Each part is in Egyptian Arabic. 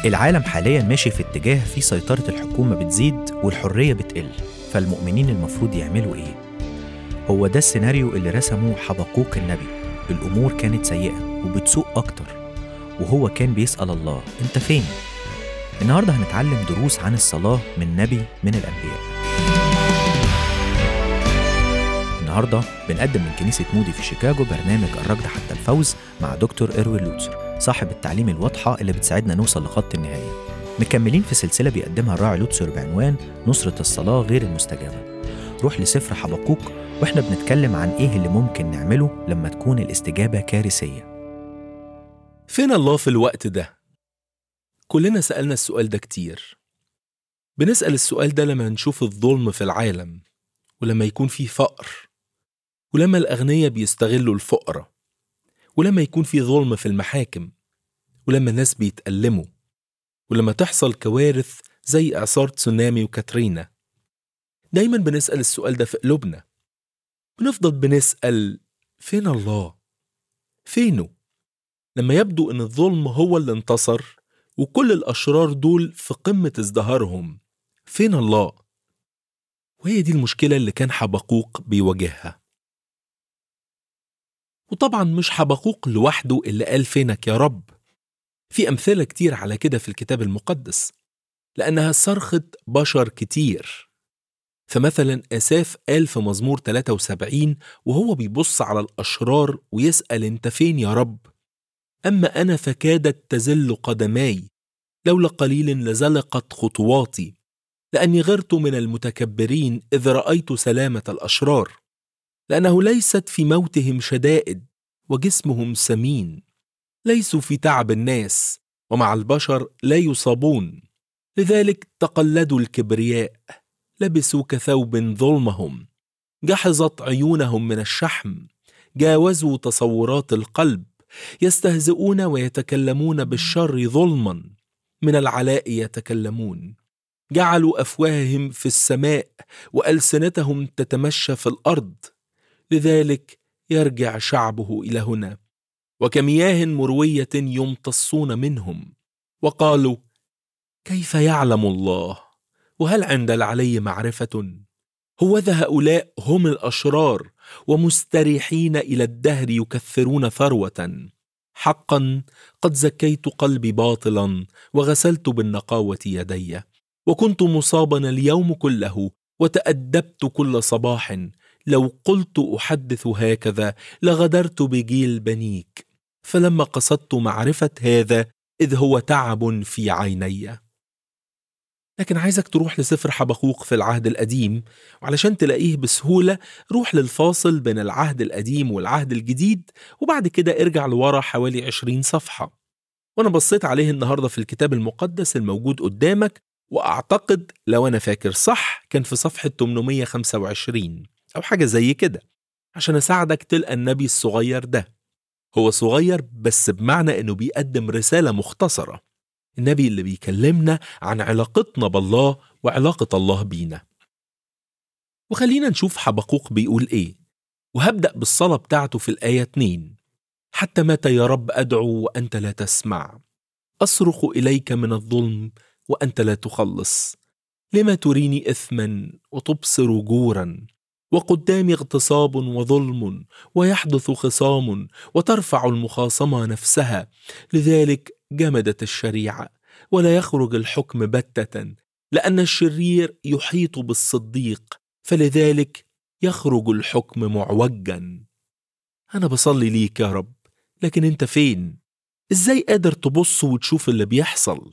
العالم حاليا ماشي في اتجاه فيه سيطرة الحكومة بتزيد والحرية بتقل فالمؤمنين المفروض يعملوا ايه؟ هو ده السيناريو اللي رسمه حبقوق النبي الأمور كانت سيئة وبتسوء أكتر وهو كان بيسأل الله أنت فين؟ النهاردة هنتعلم دروس عن الصلاة من نبي من الأنبياء النهاردة بنقدم من كنيسة مودي في شيكاغو برنامج الركض حتى الفوز مع دكتور إروين لوتسر صاحب التعليم الواضحة اللي بتساعدنا نوصل لخط النهاية مكملين في سلسلة بيقدمها الراعي لوتسر بعنوان نصرة الصلاة غير المستجابة روح لسفر حبقوق واحنا بنتكلم عن ايه اللي ممكن نعمله لما تكون الاستجابة كارثية فين الله في الوقت ده؟ كلنا سألنا السؤال ده كتير بنسأل السؤال ده لما نشوف الظلم في العالم ولما يكون فيه فقر ولما الأغنياء بيستغلوا الفقراء ولما يكون في ظلم في المحاكم ولما الناس بيتألموا ولما تحصل كوارث زي إعصار تسونامي وكاترينا دايما بنسأل السؤال ده في قلوبنا بنفضل بنسأل فين الله؟ فينه؟ لما يبدو إن الظلم هو اللي انتصر وكل الأشرار دول في قمة ازدهارهم فين الله؟ وهي دي المشكلة اللي كان حبقوق بيواجهها وطبعا مش حبقوق لوحده اللي قال فينك يا رب في أمثلة كتير على كده في الكتاب المقدس لأنها صرخة بشر كتير فمثلا أساف قال في مزمور 73 وهو بيبص على الأشرار ويسأل أنت فين يا رب أما أنا فكادت تزل قدماي لولا قليل لزلقت خطواتي لأني غرت من المتكبرين إذ رأيت سلامة الأشرار لأنه ليست في موتهم شدائد وجسمهم سمين ليسوا في تعب الناس ومع البشر لا يصابون لذلك تقلدوا الكبرياء لبسوا كثوب ظلمهم جحظت عيونهم من الشحم جاوزوا تصورات القلب يستهزئون ويتكلمون بالشر ظلما من العلاء يتكلمون جعلوا افواههم في السماء والسنتهم تتمشى في الارض لذلك يرجع شعبه الى هنا وكمياه مرويه يمتصون منهم وقالوا كيف يعلم الله وهل عند العلي معرفه هوذا هؤلاء هم الاشرار ومستريحين الى الدهر يكثرون ثروه حقا قد زكيت قلبي باطلا وغسلت بالنقاوه يدي وكنت مصابا اليوم كله وتادبت كل صباح لو قلت احدث هكذا لغدرت بجيل بنيك فلما قصدت معرفه هذا اذ هو تعب في عيني لكن عايزك تروح لسفر حبقوق في العهد القديم وعلشان تلاقيه بسهولة روح للفاصل بين العهد القديم والعهد الجديد وبعد كده ارجع لورا حوالي 20 صفحة وأنا بصيت عليه النهاردة في الكتاب المقدس الموجود قدامك وأعتقد لو أنا فاكر صح كان في صفحة 825 أو حاجة زي كده عشان أساعدك تلقى النبي الصغير ده هو صغير بس بمعنى إنه بيقدم رسالة مختصرة النبي اللي بيكلمنا عن علاقتنا بالله وعلاقة الله بينا وخلينا نشوف حبقوق بيقول إيه وهبدأ بالصلاة بتاعته في الآية 2 حتى متى يا رب أدعو وأنت لا تسمع أصرخ إليك من الظلم وأنت لا تخلص لما تريني إثما وتبصر جورا وقدامي اغتصاب وظلم ويحدث خصام وترفع المخاصمة نفسها لذلك جمدت الشريعة ولا يخرج الحكم بتة لأن الشرير يحيط بالصديق فلذلك يخرج الحكم معوجا أنا بصلي ليك يا رب لكن أنت فين؟ إزاي قادر تبص وتشوف اللي بيحصل؟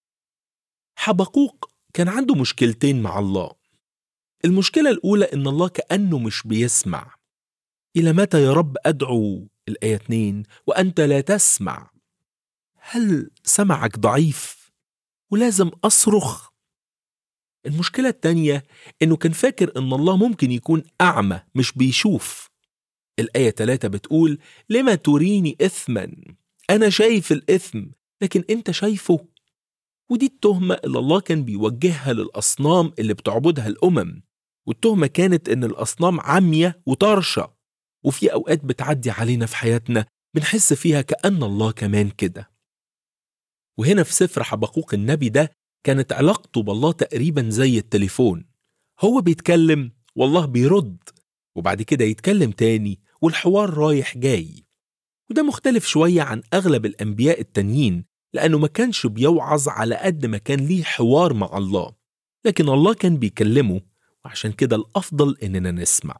حبقوق كان عنده مشكلتين مع الله المشكلة الأولى إن الله كأنه مش بيسمع إلى متى يا رب أدعو الآية 2 وأنت لا تسمع هل سمعك ضعيف ولازم أصرخ المشكلة التانية إنه كان فاكر إن الله ممكن يكون أعمى مش بيشوف الآية 3 بتقول لما تريني إثما أنا شايف الإثم لكن أنت شايفه ودي التهمة اللي الله كان بيوجهها للأصنام اللي بتعبدها الأمم والتهمة كانت إن الأصنام عمية وطرشة وفي أوقات بتعدي علينا في حياتنا بنحس فيها كأن الله كمان كده وهنا في سفر حبقوق النبي ده كانت علاقته بالله تقريبا زي التليفون هو بيتكلم والله بيرد وبعد كده يتكلم تاني والحوار رايح جاي وده مختلف شوية عن أغلب الأنبياء التانيين لأنه ما كانش بيوعظ على قد ما كان ليه حوار مع الله لكن الله كان بيكلمه وعشان كده الأفضل إننا نسمع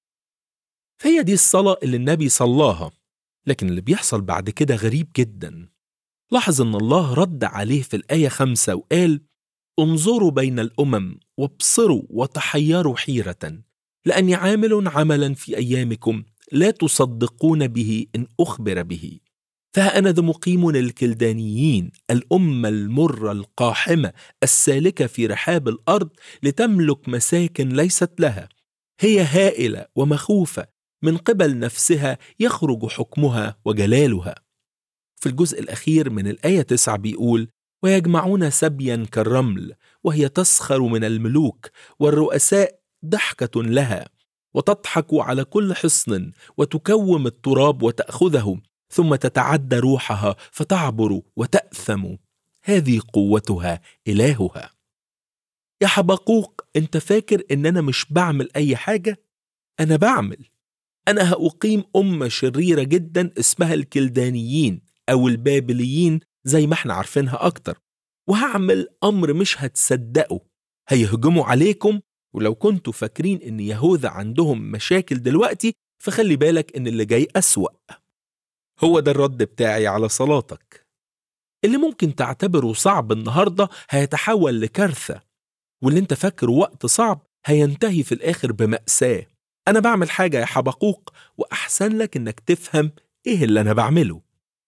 فهي دي الصلاة اللي النبي صلاها لكن اللي بيحصل بعد كده غريب جدا لاحظ ان الله رد عليه في الآية خمسة وقال انظروا بين الأمم وابصروا وتحيروا حيرة لأني عامل عملا في أيامكم لا تصدقون به إن أخبر به فها أنا ذا مقيم الكلدانيين الأمة المرة القاحمة السالكة في رحاب الأرض لتملك مساكن ليست لها هي هائلة ومخوفة من قبل نفسها يخرج حكمها وجلالها في الجزء الأخير من الآية 9 بيقول ويجمعون سبيا كالرمل وهي تسخر من الملوك والرؤساء ضحكة لها وتضحك على كل حصن وتكوم التراب وتأخذه ثم تتعدى روحها فتعبر وتأثم هذه قوتها إلهها يا حبقوق انت فاكر ان انا مش بعمل اي حاجة انا بعمل انا هأقيم أمة شريرة جدا اسمها الكلدانيين أو البابليين زي ما احنا عارفينها أكتر وهعمل أمر مش هتصدقوا هيهجموا عليكم ولو كنتوا فاكرين إن يهوذا عندهم مشاكل دلوقتي فخلي بالك إن اللي جاي أسوأ هو ده الرد بتاعي على صلاتك اللي ممكن تعتبره صعب النهاردة هيتحول لكارثة واللي انت فاكره وقت صعب هينتهي في الآخر بمأساة أنا بعمل حاجة يا حبقوق وأحسن لك إنك تفهم إيه اللي أنا بعمله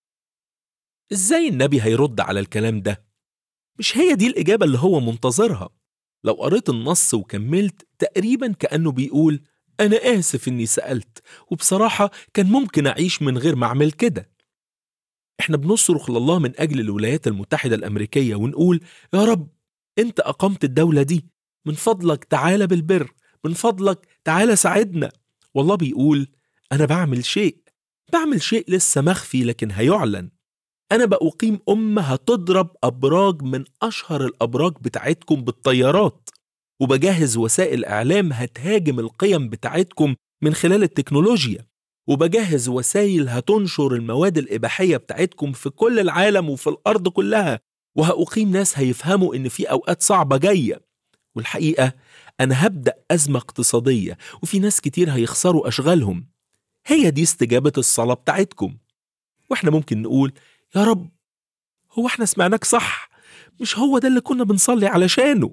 إزاي النبي هيرد على الكلام ده؟ مش هي دي الإجابة اللي هو منتظرها لو قريت النص وكملت تقريبا كأنه بيقول أنا آسف إني سألت وبصراحة كان ممكن أعيش من غير ما أعمل كده إحنا بنصرخ لله من أجل الولايات المتحدة الأمريكية ونقول يا رب أنت أقمت الدولة دي من فضلك تعالى بالبر من فضلك تعالى ساعدنا والله بيقول أنا بعمل شيء بعمل شيء لسه مخفي لكن هيعلن أنا بأقيم أمة هتضرب أبراج من أشهر الأبراج بتاعتكم بالطيارات وبجهز وسائل إعلام هتهاجم القيم بتاعتكم من خلال التكنولوجيا وبجهز وسائل هتنشر المواد الإباحية بتاعتكم في كل العالم وفي الأرض كلها وهأقيم ناس هيفهموا إن في أوقات صعبة جاية والحقيقة أنا هبدأ أزمة اقتصادية وفي ناس كتير هيخسروا أشغالهم هي دي استجابة الصلاة بتاعتكم وإحنا ممكن نقول يا رب هو احنا سمعناك صح مش هو ده اللي كنا بنصلي علشانه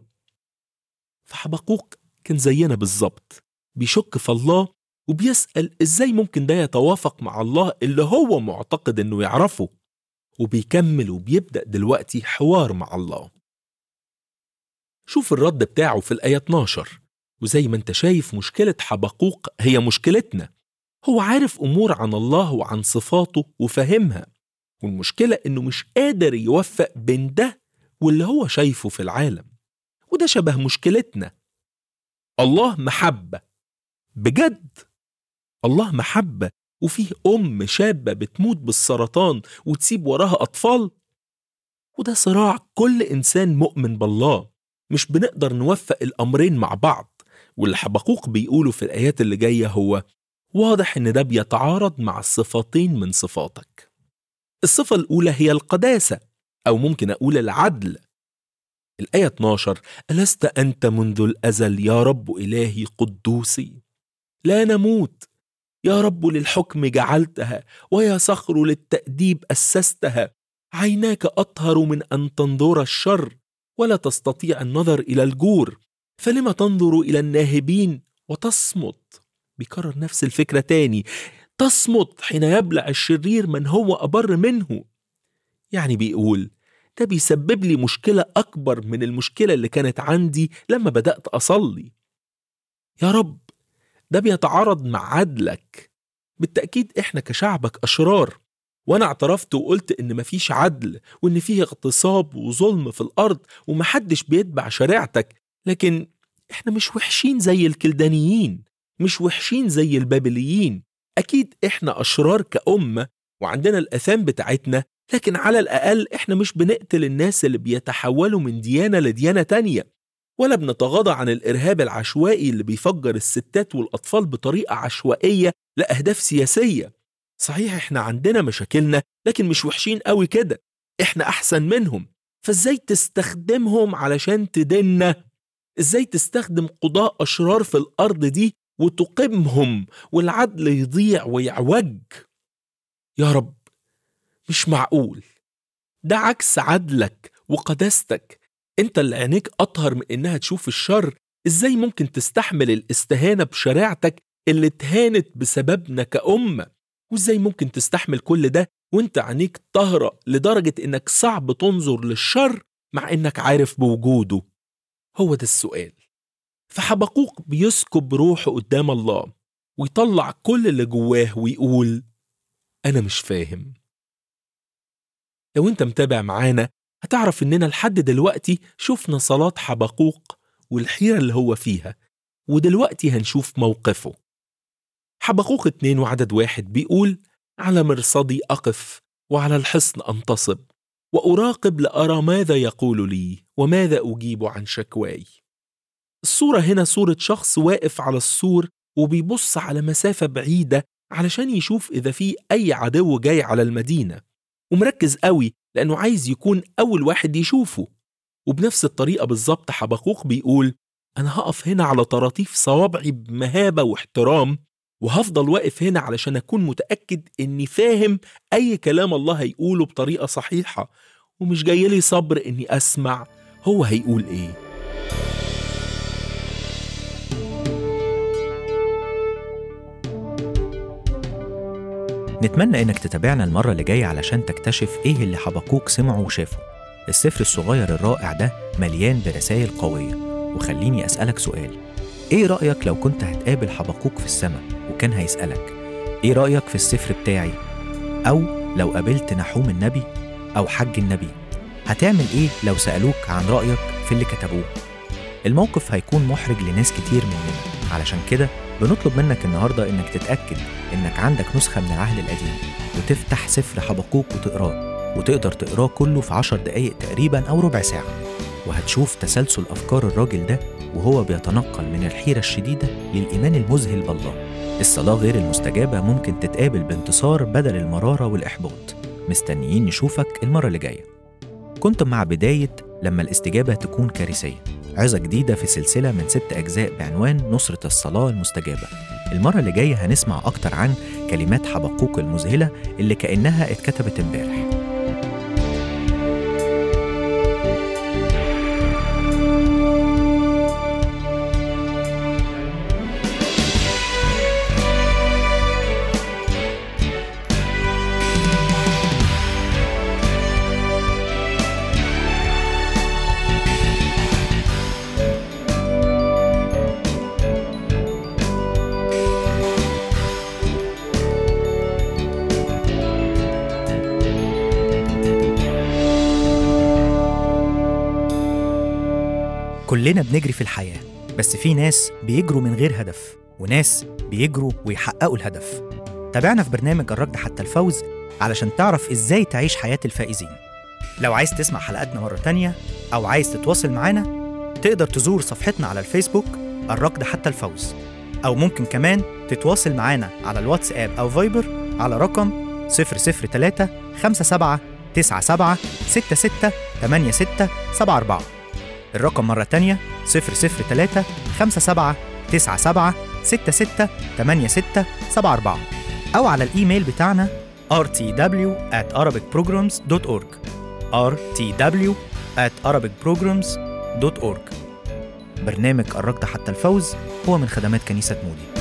فحبقوق كان زينا بالظبط بيشك في الله وبيسأل ازاي ممكن ده يتوافق مع الله اللي هو معتقد انه يعرفه وبيكمل وبيبدأ دلوقتي حوار مع الله شوف الرد بتاعه في الآية 12 وزي ما انت شايف مشكلة حبقوق هي مشكلتنا هو عارف أمور عن الله وعن صفاته وفاهمها والمشكلة إنه مش قادر يوفق بين ده واللي هو شايفه في العالم وده شبه مشكلتنا الله محبة بجد الله محبة وفيه أم شابة بتموت بالسرطان وتسيب وراها أطفال وده صراع كل إنسان مؤمن بالله مش بنقدر نوفق الأمرين مع بعض واللي حبقوق بيقوله في الآيات اللي جاية هو واضح إن ده بيتعارض مع الصفتين من صفاتك الصفة الأولى هي القداسة أو ممكن أقول العدل الآية 12 ألست أنت منذ الأزل يا رب إلهي قدوسي لا نموت يا رب للحكم جعلتها ويا صخر للتأديب أسستها عيناك أطهر من أن تنظر الشر ولا تستطيع النظر إلى الجور فلما تنظر إلى الناهبين وتصمت بيكرر نفس الفكرة تاني تصمت حين يبلع الشرير من هو أبر منه يعني بيقول ده بيسبب لي مشكلة أكبر من المشكلة اللي كانت عندي لما بدأت أصلي يا رب ده بيتعارض مع عدلك بالتأكيد إحنا كشعبك أشرار وأنا اعترفت وقلت إن مفيش عدل وإن فيه اغتصاب وظلم في الأرض ومحدش بيتبع شريعتك لكن إحنا مش وحشين زي الكلدانيين مش وحشين زي البابليين أكيد إحنا أشرار كأمة وعندنا الأثام بتاعتنا لكن على الأقل إحنا مش بنقتل الناس اللي بيتحولوا من ديانة لديانة تانية ولا بنتغاضى عن الإرهاب العشوائي اللي بيفجر الستات والأطفال بطريقة عشوائية لأهداف سياسية صحيح إحنا عندنا مشاكلنا لكن مش وحشين قوي كده إحنا أحسن منهم فإزاي تستخدمهم علشان تدنا إزاي تستخدم قضاء أشرار في الأرض دي وتقيمهم والعدل يضيع ويعوج يا رب مش معقول ده عكس عدلك وقداستك انت اللي عينيك اطهر من انها تشوف الشر ازاي ممكن تستحمل الاستهانه بشريعتك اللي اتهانت بسببنا كأمة وازاي ممكن تستحمل كل ده وانت عينيك طاهرة لدرجة انك صعب تنظر للشر مع انك عارف بوجوده هو ده السؤال فحبقوق بيسكب روحه قدام الله ويطلع كل اللي جواه ويقول أنا مش فاهم لو انت متابع معانا هتعرف اننا لحد دلوقتي شفنا صلاة حبقوق والحيرة اللي هو فيها ودلوقتي هنشوف موقفه حبقوق اتنين وعدد واحد بيقول على مرصدي أقف وعلى الحصن أنتصب وأراقب لأرى ماذا يقول لي وماذا أجيب عن شكواي الصورة هنا صورة شخص واقف على السور وبيبص على مسافة بعيدة علشان يشوف إذا في أي عدو جاي على المدينة ومركز قوي لأنه عايز يكون أول واحد يشوفه وبنفس الطريقة بالظبط حبقوق بيقول أنا هقف هنا على طراطيف صوابعي بمهابة واحترام وهفضل واقف هنا علشان أكون متأكد إني فاهم أي كلام الله هيقوله بطريقة صحيحة ومش جايلي صبر إني أسمع هو هيقول إيه نتمنى إنك تتابعنا المرة اللي جاية علشان تكتشف إيه اللي حبقوك سمعه وشافه السفر الصغير الرائع ده مليان برسائل قوية وخليني أسألك سؤال إيه رأيك لو كنت هتقابل حبقوك في السماء وكان هيسألك إيه رأيك في السفر بتاعي أو لو قابلت نحوم النبي أو حج النبي هتعمل إيه لو سألوك عن رأيك في اللي كتبوه الموقف هيكون محرج لناس كتير مننا علشان كده بنطلب منك النهارده انك تتاكد انك عندك نسخه من العهد القديم وتفتح سفر حبقوق وتقراه وتقدر تقراه كله في عشر دقايق تقريبا او ربع ساعه وهتشوف تسلسل افكار الراجل ده وهو بيتنقل من الحيره الشديده للايمان المذهل بالله الصلاه غير المستجابه ممكن تتقابل بانتصار بدل المراره والاحباط مستنيين نشوفك المره اللي جايه كنتم مع بدايه لما الاستجابه تكون كارثيه عظة جديدة في سلسلة من ست أجزاء بعنوان نصرة الصلاة المستجابة المرة اللي جاية هنسمع أكتر عن كلمات حبقوق المذهلة اللي كأنها اتكتبت امبارح كلنا بنجري في الحياة بس في ناس بيجروا من غير هدف وناس بيجروا ويحققوا الهدف تابعنا في برنامج الركض حتى الفوز علشان تعرف ازاي تعيش حياة الفائزين لو عايز تسمع حلقاتنا مرة تانية أو عايز تتواصل معانا تقدر تزور صفحتنا على الفيسبوك الركض حتى الفوز أو ممكن كمان تتواصل معانا على الواتساب أو فايبر على رقم 003 57 97 66 86 74 الرقم مرة تانية 003 57 97 66 86 74 أو على الإيميل بتاعنا rtw at arabicprograms.org rtw at arabicprograms.org برنامج الركض حتى الفوز هو من خدمات كنيسة مودي